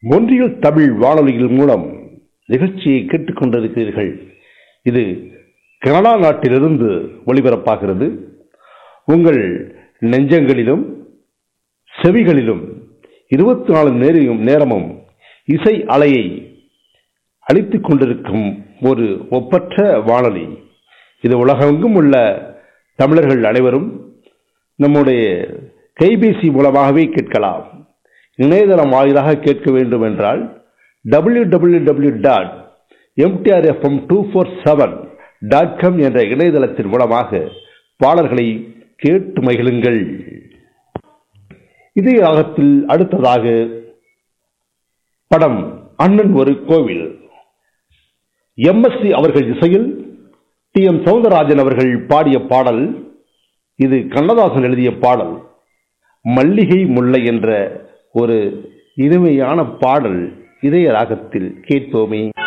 ஒன்றியல் தமிழ் வானொலிகள் மூலம் நிகழ்ச்சியை கேட்டுக்கொண்டிருக்கிறீர்கள் இது கனடா நாட்டிலிருந்து ஒளிபரப்பாகிறது உங்கள் நெஞ்சங்களிலும் செவிகளிலும் இருபத்தி நாலு நேரையும் நேரமும் இசை அலையை அளித்துக் கொண்டிருக்கும் ஒரு ஒப்பற்ற வானொலி இது உலகெங்கும் உள்ள தமிழர்கள் அனைவரும் நம்முடைய கைபேசி மூலமாகவே கேட்கலாம் இணையதளம் வாயிலாக கேட்க வேண்டும் என்றால் W W W dot MTRFM two four seven dot com என்ற இணையதளத்தின் மூலமாக பாடல்களை கேட்டு மகிழுங்கள் இதே ராகத்தில் அடுத்ததாக படம் அண்ணன் ஒரு கோவில் எம்எஸ்சி அவர்கள் இசையில் டி எம் சவுந்தரராஜன் அவர்கள் பாடிய பாடல் இது கண்ணதாசன் எழுதிய பாடல் மல்லிகை முல்லை என்ற ஒரு இனிமையான பாடல் இதய ராகத்தில் கேட்போமே